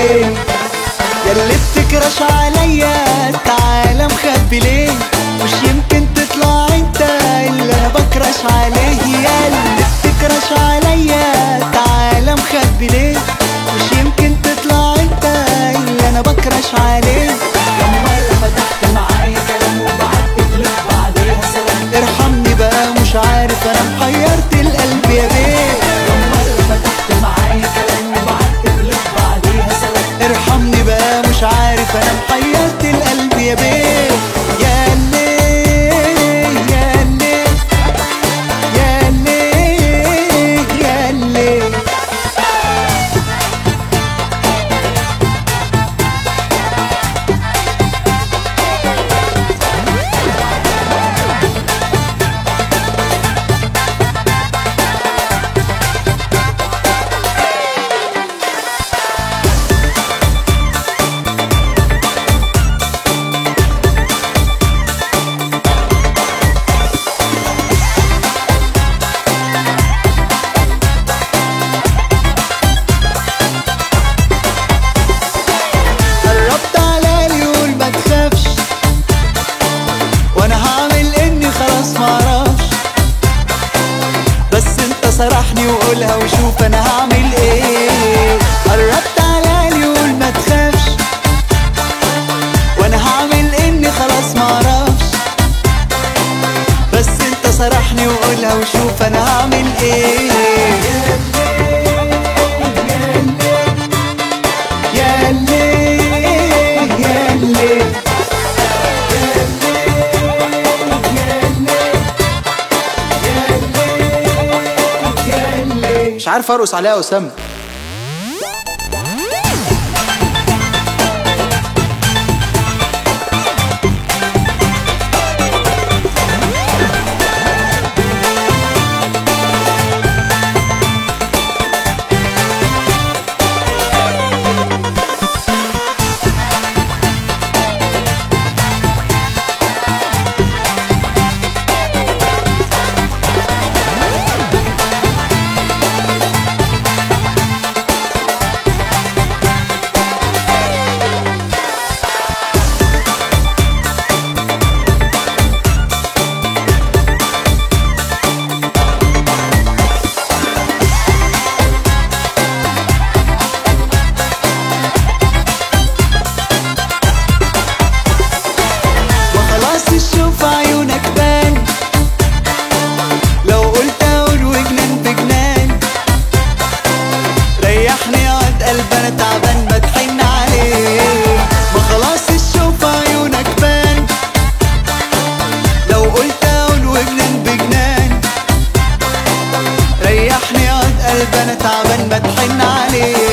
ياللي ياللي بتكرش عليا تعالى مخبي ليه مش يمكن تطلع انت اللي انا بكرش عليه ياللي بتكرش عليا تعالى مخبي ليه مش يمكن تطلع انت اللي انا بكرش عليه كم مرة فتحت معايا كلام وبعت لك بعديها سلام ارحمني بقى مش عارف انا محيرت القلب يا بيه كم مرة فتحت معايا كلام وبعت لك بعديها سلام ارحمني بقى مش عارف انا محيرت القلب يا بيه يا ليه يا ليه يا ليه يا ليه قربت على اليول ما تخافش وانا هعمل اني خلاص معرفش بس انت صرحني وقولها وشوف انا هعمل ايه قربت على اليول ما تخافش وانا هعمل اني خلاص معرفش بس انت صرحني وقولها وشوف انا هعمل ايه يا ليه يا ليه مش عارف ارقص عليها اسامه ما خلاص الشوف عيونك بان لو قلت اقول وجنان بجنان ريحني اقعد قلب انا تعبان بتحن عليه ما خلاص الشوف عيونك بان لو قلت اقول وجنان بجنان ريحني اقعد قلب انا تعبان بتحن عليه